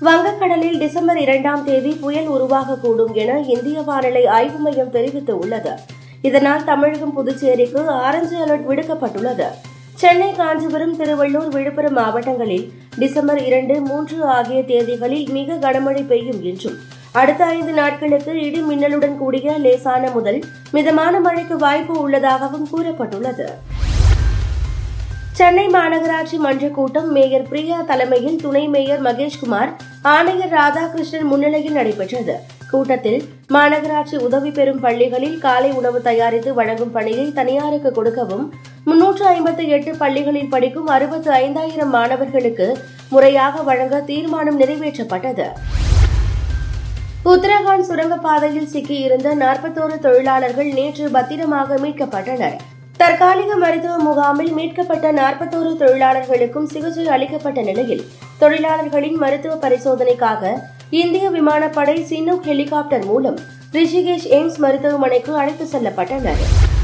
வங்கக்கடலில் டிசம்பர் இரண்டாம் தேதி புயல் உருவாகக்கூடும் என இந்திய வானிலை ஆய்வு மையம் தெரிவித்துள்ளது இதனால் தமிழகம் புதுச்சேரிக்கு ஆரஞ்சு அலர்ட் விடுக்கப்பட்டுள்ளது சென்னை காஞ்சிபுரம் திருவள்ளூர் விழுப்புரம் மாவட்டங்களில் டிசம்பர் இரண்டு மூன்று ஆகிய தேதிகளில் மிக கனமழை பெய்யும் என்றும் அடுத்த ஐந்து நாட்களுக்கு இடி மின்னலுடன் கூடிய லேசான முதல் மிதமான மழைக்கு வாய்ப்பு உள்ளதாகவும் கூறப்பட்டுள்ளது சென்னை மாநகராட்சி மன்ற கூட்டம் மேயர் பிரியா தலைமையில் துணை மேயர் மகேஷ்குமார் ஆணையர் ராதாகிருஷ்ணன் முன்னிலையில் நடைபெற்றது கூட்டத்தில் மாநகராட்சி உதவி பெறும் பள்ளிகளில் காலை உணவு தயாரித்து வழங்கும் பணியை தனியாருக்கு கொடுக்கவும் முன்னூற்று ஐம்பத்தி எட்டு பள்ளிகளில் படிக்கும் அறுபத்து ஐந்தாயிரம் மாணவர்களுக்கு முறையாக வழங்க தீர்மானம் நிறைவேற்றப்பட்டது உத்தரகாண்ட் சுரங்கப்பாதையில் சிக்கியிருந்த நாற்பத்தோரு தொழிலாளர்கள் நேற்று பத்திரமாக மீட்கப்பட்டனர் தற்காலிக மருத்துவ முகாமில் மீட்கப்பட்ட நாற்பத்தோரு தொழிலாளர்களுக்கும் சிகிச்சை அளிக்கப்பட்ட நிலையில் தொழிலாளர்களின் மருத்துவ பரிசோதனைக்காக இந்திய விமானப்படை சின்னூக் ஹெலிகாப்டர் மூலம் ரிஷிகேஷ் எய்ம்ஸ் மருத்துவமனைக்கு அழைத்து செல்லப்பட்டனர்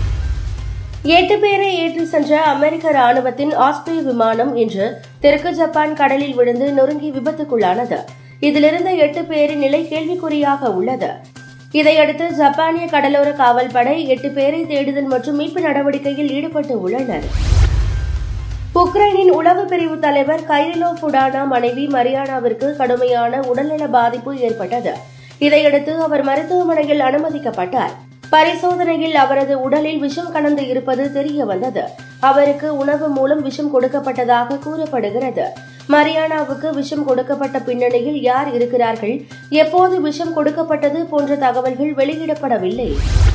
எட்டு பேரை ஏற்றி சென்ற அமெரிக்க ராணுவத்தின் ஆஸ்பிரே விமானம் இன்று தெற்கு ஜப்பான் கடலில் விழுந்து நொறுங்கி விபத்துக்குள்ளானது இதிலிருந்த எட்டு பேரின் நிலை கேள்விக்குறியாக உள்ளது இதையடுத்து ஜப்பானிய கடலோர காவல்படை எட்டு பேரை தேடுதல் மற்றும் மீட்பு நடவடிக்கையில் ஈடுபட்டு உள்ளனர் உக்ரைனின் உளவு பிரிவு தலைவர் கைரிலோ ஃபுடானா மனைவி மரியானாவிற்கு கடுமையான உடல்நல பாதிப்பு ஏற்பட்டது இதையடுத்து அவர் மருத்துவமனையில் அனுமதிக்கப்பட்டார் பரிசோதனையில் அவரது உடலில் விஷம் கலந்து இருப்பது தெரிய வந்தது அவருக்கு உணவு மூலம் விஷம் கொடுக்கப்பட்டதாக கூறப்படுகிறது மரியானாவுக்கு விஷம் கொடுக்கப்பட்ட பின்னணியில் யார் இருக்கிறார்கள் எப்போது விஷம் கொடுக்கப்பட்டது போன்ற தகவல்கள் வெளியிடப்படவில்லை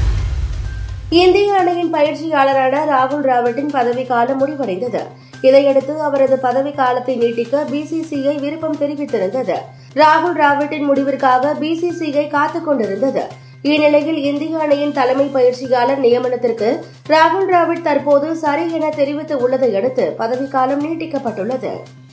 இந்திய அணியின் பயிற்சியாளரான ராகுல் டிராவிட்டின் பதவிக்காலம் முடிவடைந்தது இதையடுத்து அவரது பதவி காலத்தை நீட்டிக்க பிசிசிஐ விருப்பம் தெரிவித்திருந்தது ராகுல் டிராவிட்டின் முடிவிற்காக பிசிசிஐ காத்துக் கொண்டிருந்தது இந்நிலையில் இந்திய அணியின் தலைமை பயிற்சியாளர் நியமனத்திற்கு ராகுல் டிராவிட் தற்போது சரி என தெரிவித்து உள்ளதை அடுத்து பதவிக்காலம் நீட்டிக்கப்பட்டுள்ளது